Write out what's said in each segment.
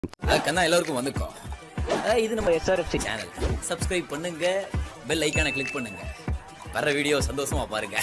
கண்ணா எல்லாருக்கும் வந்துக்கோ அஹ் இது நம்ம எஸ்ஆர்எஃப்சி சேனல் சப்ஸ்கிரைப் பண்ணுங்க பெல் ஐக்கானை கிளிக் பண்ணுங்க வர்ற வீடியோ சந்தோஷமா பாருங்க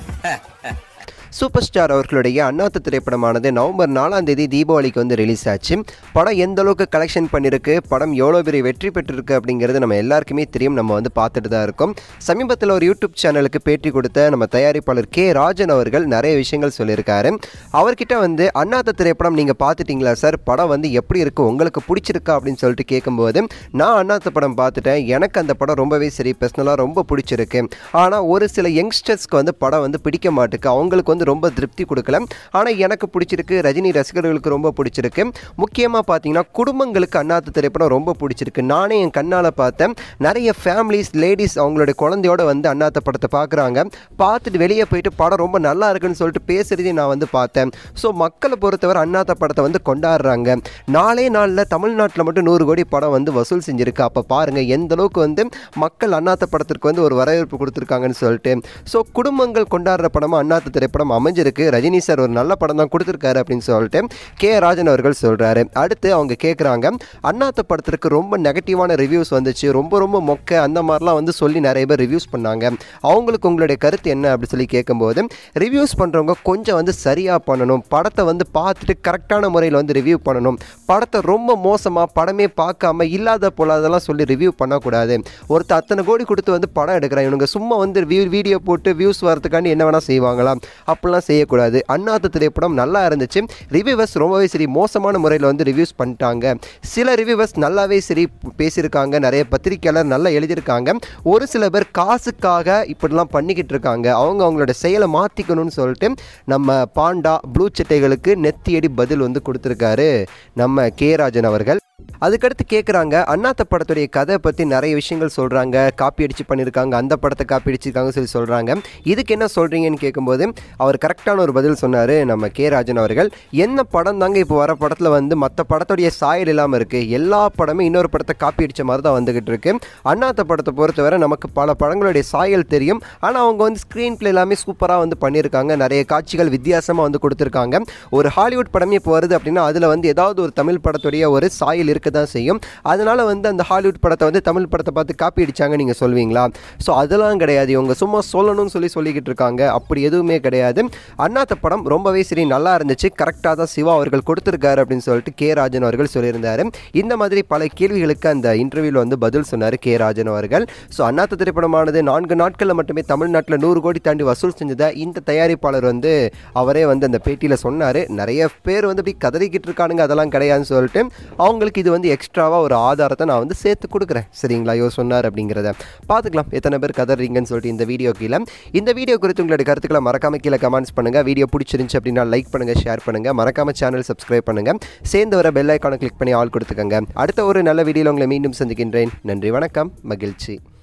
சூப்பர் ஸ்டார் அவர்களுடைய அண்ணாத்த திரைப்படமானது நவம்பர் நாலாம் தேதி தீபாவளிக்கு வந்து ரிலீஸ் ஆச்சு படம் எந்த அளவுக்கு கலெக்ஷன் பண்ணியிருக்கு படம் எவ்வளோ பெரிய வெற்றி பெற்றிருக்கு அப்படிங்கிறது நம்ம எல்லாருக்குமே தெரியும் நம்ம வந்து பார்த்துட்டு தான் இருக்கோம் சமீபத்தில் ஒரு யூடியூப் சேனலுக்கு பேட்டி கொடுத்த நம்ம தயாரிப்பாளர் கே ராஜன் அவர்கள் நிறைய விஷயங்கள் சொல்லியிருக்காரு அவர்கிட்ட வந்து அண்ணாத்த திரைப்படம் நீங்கள் பார்த்துட்டீங்களா சார் படம் வந்து எப்படி இருக்கு உங்களுக்கு பிடிச்சிருக்கா அப்படின்னு சொல்லிட்டு கேட்கும்போது நான் அண்ணாத்த படம் பார்த்துட்டேன் எனக்கு அந்த படம் ரொம்பவே சரி பர்சனலாக ரொம்ப பிடிச்சிருக்கு ஆனால் ஒரு சில யங்ஸ்டர்ஸ்க்கு வந்து படம் வந்து பிடிக்க மாட்டுக்கு அவங்களுக்கு வந்து ரொம்ப திருப்தி கொடுக்கல ஆனால் எனக்கு பிடிச்சிருக்கு ரஜினி ரசிகர்களுக்கு ரொம்ப பிடிச்சிருக்கு முக்கியமாக பார்த்தீங்கன்னா குடும்பங்களுக்கு அண்ணாத்த திரைப்படம் ரொம்ப பிடிச்சிருக்கு நானே என் கண்ணால் பார்த்தேன் நிறைய ஃபேமிலிஸ் லேடிஸ் அவங்களுடைய குழந்தையோட வந்து அண்ணாத்த படத்தை பார்க்குறாங்க பார்த்துட்டு வெளியே போயிட்டு படம் ரொம்ப நல்லா இருக்குன்னு சொல்லிட்டு பேசுகிறதையும் நான் வந்து பார்த்தேன் ஸோ மக்களை பொறுத்தவரை அண்ணாத்த படத்தை வந்து கொண்டாடுறாங்க நாளே நாளில் தமிழ்நாட்டில் மட்டும் நூறு கோடி படம் வந்து வசூல் செஞ்சுருக்கு அப்போ பாருங்கள் எந்த அளவுக்கு வந்து மக்கள் அண்ணாத்த படத்திற்கு வந்து ஒரு வரவேற்பு கொடுத்துருக்காங்கன்னு சொல்லிட்டு ஸோ குடும்பங்கள் கொண்டாடுற படமாக அண்ணாத்த திரைப்படம் அமைஞ்சிருக்கு ரஜினி சார் ஒரு நல்ல படம் தான் கொடுத்துருக்காரு அப்படின்னு சொல்லிட்டு கே ராஜன் அவர்கள் சொல்கிறாரு அடுத்து அவங்க கேட்குறாங்க அண்ணாத்த படத்திற்கு ரொம்ப நெகட்டிவான ரிவ்யூஸ் வந்துச்சு ரொம்ப ரொம்ப மொக்க அந்த மாதிரிலாம் வந்து சொல்லி நிறைய பேர் ரிவ்யூஸ் பண்ணாங்க அவங்களுக்கு உங்களுடைய கருத்து என்ன அப்படி சொல்லி கேட்கும்போது ரிவ்யூஸ் பண்ணுறவங்க கொஞ்சம் வந்து சரியாக பண்ணணும் படத்தை வந்து பார்த்துட்டு கரெக்டான முறையில் வந்து ரிவ்யூ பண்ணணும் படத்தை ரொம்ப மோசமாக படமே பார்க்காம இல்லாத போலாதெல்லாம் சொல்லி ரிவ்யூ பண்ணக்கூடாது ஒருத்தர் அத்தனை கோடி கொடுத்து வந்து படம் எடுக்கிறான் இவனுங்க சும்மா வந்து வியூ வீடியோ போட்டு வியூஸ் வரதுக்காண்டி என்ன வேணால் செய்வாங்களாம் அப்படிலாம் செய்யக்கூடாது அண்ணாத்த திரைப்படம் நல்லா இருந்துச்சு ரிவ்யூவர்ஸ் ரொம்பவே சரி மோசமான முறையில் வந்து ரிவ்யூஸ் பண்ணிட்டாங்க சில ரிவ்யூவர்ஸ் நல்லாவே சரி பேசியிருக்காங்க நிறைய பத்திரிக்கையாளர் நல்லா எழுதியிருக்காங்க ஒரு சில பேர் காசுக்காக இப்படிலாம் பண்ணிக்கிட்டு இருக்காங்க அவங்க அவங்களோட செயலை மாற்றிக்கணும்னு சொல்லிட்டு நம்ம பாண்டா ப்ளூ சட்டைகளுக்கு நெத்தியடி பதில் வந்து கொடுத்துருக்காரு நம்ம கே ராஜன் அவர்கள் அதுக்கடுத்து கேட்குறாங்க அண்ணாத்த படத்துடைய கதை பற்றி நிறைய விஷயங்கள் சொல்கிறாங்க காப்பி அடிச்சு பண்ணியிருக்காங்க அந்த படத்தை காப்பி அடிச்சிருக்காங்க சொல்லி சொல்கிறாங்க இதுக்கு என்ன சொல்கிறீங்கன்னு கேட்கும்போது அவர் கரெக்டான ஒரு பதில் சொன்னார் நம்ம கே ராஜன் அவர்கள் என்ன படம் தாங்க இப்போ வர படத்தில் வந்து மற்ற படத்துடைய சாயல் இல்லாமல் இருக்குது எல்லா படமே இன்னொரு படத்தை காப்பி அடித்த மாதிரி தான் வந்துக்கிட்டு இருக்கு அண்ணாத்த படத்தை பொறுத்தவரை நமக்கு பல படங்களுடைய சாயல் தெரியும் ஆனால் அவங்க வந்து ஸ்க்ரீன் பிளே எல்லாமே சூப்பராக வந்து பண்ணியிருக்காங்க நிறைய காட்சிகள் வித்தியாசமாக வந்து கொடுத்துருக்காங்க ஒரு ஹாலிவுட் படமே இப்போ வருது அப்படின்னா அதில் வந்து ஏதாவது ஒரு தமிழ் படத்துடைய ஒரு சாயல் இருக்க தான் செய்யும் அதனால் வந்து அந்த ஹாலிவுட் படத்தை வந்து தமிழ் படத்தை பார்த்து காப்பி அடிச்சாங்க நீங்கள் சொல்வீங்களா ஸோ அதெல்லாம் கிடையாது இவங்க சும்மா சொல்லணும்னு சொல்லி சொல்லிக்கிட்டு இருக்காங்க அப்படி எதுவுமே கிடையாது அண்ணாத்த படம் ரொம்பவே சரி நல்லா இருந்துச்சு கரெக்டாக தான் சிவா அவர்கள் கொடுத்துருக்காரு அப்படின்னு சொல்லிட்டு கே ராஜன் அவர்கள் சொல்லியிருந்தாரு இந்த மாதிரி பல கேள்விகளுக்கு அந்த இன்டர்வியூவில் வந்து பதில் சொன்னார் கே ராஜன் அவர்கள் ஸோ அண்ணாத்த திரைப்படமானது நான்கு நாட்களில் மட்டுமே தமிழ்நாட்டில் நூறு கோடி தாண்டி வசூல் செஞ்சதை இந்த தயாரிப்பாளர் வந்து அவரே வந்து அந்த பேட்டியில் சொன்னார் நிறைய பேர் வந்து இப்படி கதறிக்கிட்டு இருக்கானுங்க அதெல்லாம் கிடையாதுன்னு சொல்லிட்டு அவங்களுக்கு இது வந்து எக்ஸ்ட்ராவாக ஒரு ஆதாரத்தை நான் வந்து சேர்த்து கொடுக்குறேன் சரிங்களா ஐயோ சொன்னார் அப்படிங்கிறத பார்த்துக்கலாம் எத்தனை பேர் கதறீங்கன்னு சொல்லிட்டு இந்த வீடியோ கீழே இந்த வீடியோ குறித்து உங்களுடைய கருத்துக்களை மறக்காம கீழே கமெண்ட்ஸ் பண்ணுங்கள் வீடியோ பிடிச்சிருந்துச்சு அப்படின்னா லைக் பண்ணுங்கள் ஷேர் பண்ணுங்கள் மறக்காம சேனல் சப்ஸ்கிரைப் பண்ணுங்கள் சேர்ந்து வர பெல் ஐக்கானை கிளிக் பண்ணி ஆல் கொடுத்துக்கோங்க அடுத்த ஒரு நல்ல வீடியோவில் உங்களை மீண்டும் சந்திக்கின்றேன் நன்றி வணக்கம் மகிழ்ச்சி